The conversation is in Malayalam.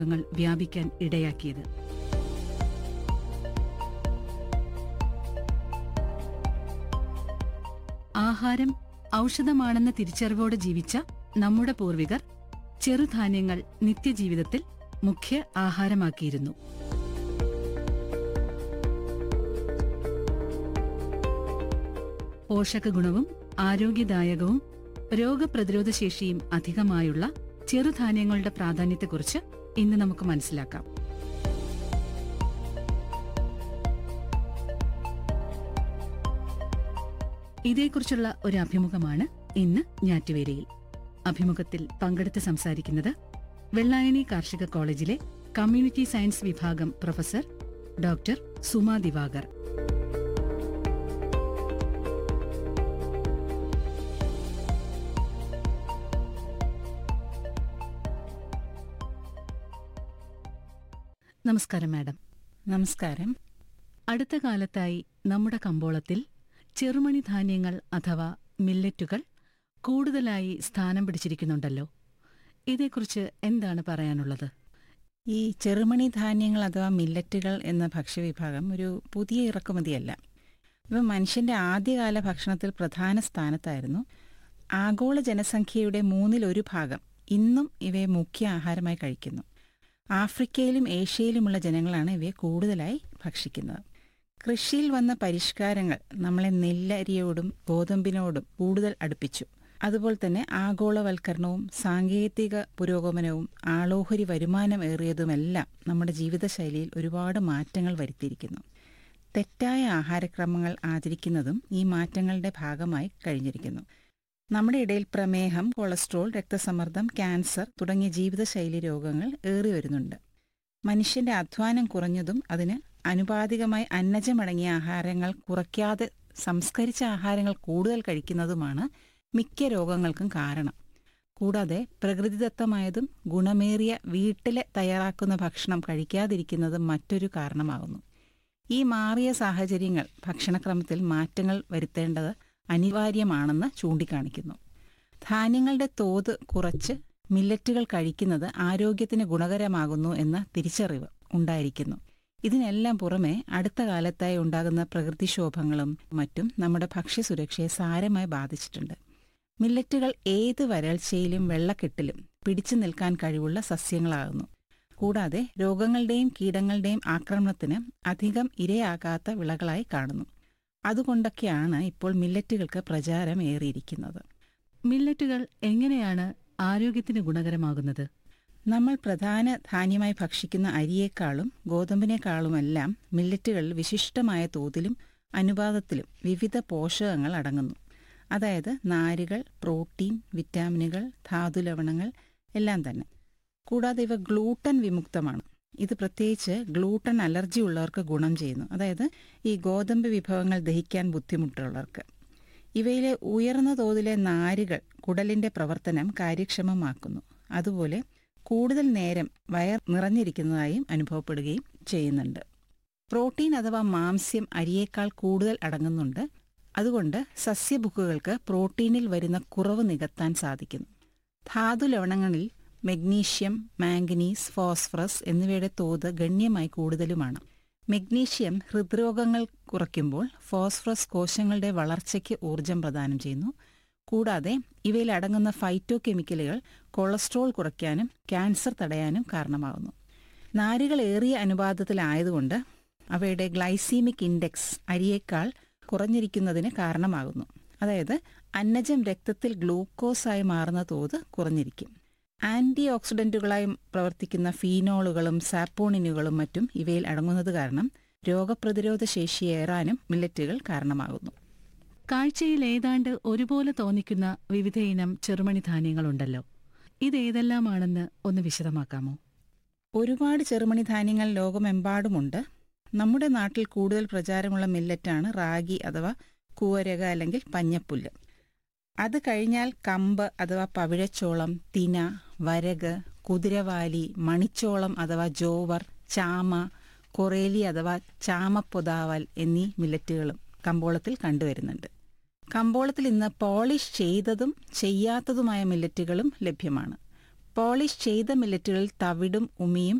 ങ്ങൾ വ്യാപിക്കാൻ ഇടയാക്കിയത് ആഹാരം ഔഷധമാണെന്ന തിരിച്ചറിവോടെ ജീവിച്ച നമ്മുടെ പൂർവികർ ചെറുധാന്യങ്ങൾ നിത്യജീവിതത്തിൽ മുഖ്യ ആഹാരമാക്കിയിരുന്നു പോഷകഗുണവും ആരോഗ്യദായകവും രോഗപ്രതിരോധ ശേഷിയും അധികമായുള്ള ചെറുധാന്യങ്ങളുടെ പ്രാധാന്യത്തെക്കുറിച്ച് ഇന്ന് നമുക്ക് മനസ്സിലാക്കാം ഇതേക്കുറിച്ചുള്ള ഒരു അഭിമുഖമാണ് ഇന്ന് ഞാറ്റുവേലയിൽ അഭിമുഖത്തിൽ പങ്കെടുത്ത് സംസാരിക്കുന്നത് വെള്ളായണി കാർഷിക കോളേജിലെ കമ്മ്യൂണിറ്റി സയൻസ് വിഭാഗം പ്രൊഫസർ ഡോക്ടർ സുമ ദിവാകർ നമസ്കാരം മാഡം നമസ്കാരം അടുത്ത കാലത്തായി നമ്മുടെ കമ്പോളത്തിൽ ചെറുമണി ധാന്യങ്ങൾ അഥവാ മില്ലറ്റുകൾ കൂടുതലായി സ്ഥാനം പിടിച്ചിരിക്കുന്നുണ്ടല്ലോ ഇതേക്കുറിച്ച് എന്താണ് പറയാനുള്ളത് ഈ ചെറുമണി ധാന്യങ്ങൾ അഥവാ മില്ലറ്റുകൾ എന്ന ഭക്ഷ്യവിഭാഗം ഒരു പുതിയ ഇറക്കുമതിയല്ല ഇവ മനുഷ്യന്റെ ആദ്യകാല ഭക്ഷണത്തിൽ പ്രധാന സ്ഥാനത്തായിരുന്നു ആഗോള ജനസംഖ്യയുടെ മൂന്നിലൊരു ഭാഗം ഇന്നും ഇവയെ മുഖ്യ ആഹാരമായി കഴിക്കുന്നു ആഫ്രിക്കയിലും ഏഷ്യയിലുമുള്ള ജനങ്ങളാണ് ഇവയെ കൂടുതലായി ഭക്ഷിക്കുന്നത് കൃഷിയിൽ വന്ന പരിഷ്കാരങ്ങൾ നമ്മളെ നെല്ലരിയോടും ഗോതമ്പിനോടും കൂടുതൽ അടുപ്പിച്ചു അതുപോലെ തന്നെ ആഗോളവൽക്കരണവും സാങ്കേതിക പുരോഗമനവും ആളോഹരി വരുമാനം ഏറിയതുമെല്ലാം നമ്മുടെ ജീവിതശൈലിയിൽ ഒരുപാട് മാറ്റങ്ങൾ വരുത്തിയിരിക്കുന്നു തെറ്റായ ആഹാരക്രമങ്ങൾ ആചരിക്കുന്നതും ഈ മാറ്റങ്ങളുടെ ഭാഗമായി കഴിഞ്ഞിരിക്കുന്നു നമ്മുടെ ഇടയിൽ പ്രമേഹം കൊളസ്ട്രോൾ രക്തസമ്മർദ്ദം ക്യാൻസർ തുടങ്ങിയ ജീവിതശൈലി രോഗങ്ങൾ ഏറി വരുന്നുണ്ട് മനുഷ്യന്റെ അധ്വാനം കുറഞ്ഞതും അതിന് അനുപാതികമായി അന്നജമടങ്ങിയ ആഹാരങ്ങൾ കുറയ്ക്കാതെ സംസ്കരിച്ച ആഹാരങ്ങൾ കൂടുതൽ കഴിക്കുന്നതുമാണ് മിക്ക രോഗങ്ങൾക്കും കാരണം കൂടാതെ പ്രകൃതിദത്തമായതും ഗുണമേറിയ വീട്ടിലെ തയ്യാറാക്കുന്ന ഭക്ഷണം കഴിക്കാതിരിക്കുന്നതും മറ്റൊരു കാരണമാകുന്നു ഈ മാറിയ സാഹചര്യങ്ങൾ ഭക്ഷണക്രമത്തിൽ മാറ്റങ്ങൾ വരുത്തേണ്ടത് അനിവാര്യമാണെന്ന് ചൂണ്ടിക്കാണിക്കുന്നു ധാന്യങ്ങളുടെ തോത് കുറച്ച് മില്ലറ്റുകൾ കഴിക്കുന്നത് ആരോഗ്യത്തിന് ഗുണകരമാകുന്നു എന്ന തിരിച്ചറിവ് ഉണ്ടായിരിക്കുന്നു ഇതിനെല്ലാം പുറമെ അടുത്ത കാലത്തായി ഉണ്ടാകുന്ന പ്രകൃതിക്ഷോഭങ്ങളും മറ്റും നമ്മുടെ ഭക്ഷ്യസുരക്ഷയെ സാരമായി ബാധിച്ചിട്ടുണ്ട് മില്ലറ്റുകൾ ഏത് വരൾച്ചയിലും വെള്ളക്കെട്ടിലും പിടിച്ചു നിൽക്കാൻ കഴിവുള്ള സസ്യങ്ങളാകുന്നു കൂടാതെ രോഗങ്ങളുടെയും കീടങ്ങളുടെയും ആക്രമണത്തിന് അധികം ഇരയാകാത്ത വിളകളായി കാണുന്നു അതുകൊണ്ടൊക്കെയാണ് ഇപ്പോൾ മില്ലറ്റുകൾക്ക് പ്രചാരം ഏറിയിരിക്കുന്നത് മില്ലറ്റുകൾ എങ്ങനെയാണ് ആരോഗ്യത്തിന് ഗുണകരമാകുന്നത് നമ്മൾ പ്രധാന ധാന്യമായി ഭക്ഷിക്കുന്ന അരിയേക്കാളും ഗോതമ്പിനേക്കാളുമെല്ലാം മില്ലറ്റുകളിൽ വിശിഷ്ടമായ തോതിലും അനുപാതത്തിലും വിവിധ പോഷകങ്ങൾ അടങ്ങുന്നു അതായത് നാരുകൾ പ്രോട്ടീൻ വിറ്റാമിനുകൾ ധാതുലവണങ്ങൾ എല്ലാം തന്നെ കൂടാതെ ഇവ ഗ്ലൂട്ടൻ വിമുക്തമാണ് ഇത് പ്രത്യേകിച്ച് ഗ്ലൂട്ടൻ അലർജി ഉള്ളവർക്ക് ഗുണം ചെയ്യുന്നു അതായത് ഈ ഗോതമ്പ് വിഭവങ്ങൾ ദഹിക്കാൻ ബുദ്ധിമുട്ടുള്ളവർക്ക് ഇവയിലെ ഉയർന്ന തോതിലെ നാരുകൾ കുടലിന്റെ പ്രവർത്തനം കാര്യക്ഷമമാക്കുന്നു അതുപോലെ കൂടുതൽ നേരം വയർ നിറഞ്ഞിരിക്കുന്നതായും അനുഭവപ്പെടുകയും ചെയ്യുന്നുണ്ട് പ്രോട്ടീൻ അഥവാ മാംസ്യം അരിയേക്കാൾ കൂടുതൽ അടങ്ങുന്നുണ്ട് അതുകൊണ്ട് സസ്യബുക്കുകൾക്ക് പ്രോട്ടീനിൽ വരുന്ന കുറവ് നികത്താൻ സാധിക്കുന്നു ധാതു ലവണങ്ങളിൽ മെഗ്നീഷ്യം മാംഗനീസ് ഫോസ്ഫറസ് എന്നിവയുടെ തോത് ഗണ്യമായി കൂടുതലുമാണ് മെഗ്നീഷ്യം ഹൃദ്രോഗങ്ങൾ കുറയ്ക്കുമ്പോൾ ഫോസ്ഫറസ് കോശങ്ങളുടെ വളർച്ചയ്ക്ക് ഊർജം പ്രദാനം ചെയ്യുന്നു കൂടാതെ ഇവയിൽ അടങ്ങുന്ന ഫൈറ്റോ കെമിക്കലുകൾ കൊളസ്ട്രോൾ കുറയ്ക്കാനും ക്യാൻസർ തടയാനും കാരണമാകുന്നു നാരുകൾ ഏറിയ അനുപാതത്തിലായതുകൊണ്ട് അവയുടെ ഗ്ലൈസീമിക് ഇൻഡെക്സ് അരിയേക്കാൾ കുറഞ്ഞിരിക്കുന്നതിന് കാരണമാകുന്നു അതായത് അന്നജം രക്തത്തിൽ ഗ്ലൂക്കോസായി മാറുന്ന തോത് കുറഞ്ഞിരിക്കും ആന്റി ഓക്സിഡന്റുകളായി പ്രവർത്തിക്കുന്ന ഫീനോളുകളും സാപ്പോണിനുകളും മറ്റും ഇവയിൽ അടങ്ങുന്നത് കാരണം രോഗപ്രതിരോധ ശേഷിയേറാനും മില്ലറ്റുകൾ കാരണമാകുന്നു കാഴ്ചയിൽ ഏതാണ്ട് ഒരുപോലെ തോന്നിക്കുന്ന വിവിധ ഇനം ചെറുമണി ധാന്യങ്ങളുണ്ടല്ലോ ഇതേതെല്ലാമാണെന്ന് ഒന്ന് വിശദമാക്കാമോ ഒരുപാട് ചെറുമണി ധാന്യങ്ങൾ ലോകമെമ്പാടുമുണ്ട് നമ്മുടെ നാട്ടിൽ കൂടുതൽ പ്രചാരമുള്ള മില്ലറ്റാണ് റാഗി അഥവാ കൂവരക അല്ലെങ്കിൽ പഞ്ഞപ്പുല്ല് അത് കഴിഞ്ഞാൽ കമ്പ് അഥവാ പവിഴച്ചോളം തിന വരക് കുതിരവാലി മണിച്ചോളം അഥവാ ജോവർ ചാമ കൊറേലി അഥവാ ചാമപ്പൊതാവൽ എന്നീ മില്ലറ്റുകളും കമ്പോളത്തിൽ കണ്ടുവരുന്നുണ്ട് കമ്പോളത്തിൽ ഇന്ന് പോളിഷ് ചെയ്തതും ചെയ്യാത്തതുമായ മില്ലറ്റുകളും ലഭ്യമാണ് പോളിഷ് ചെയ്ത മില്ലറ്റുകളിൽ തവിടും ഉമിയും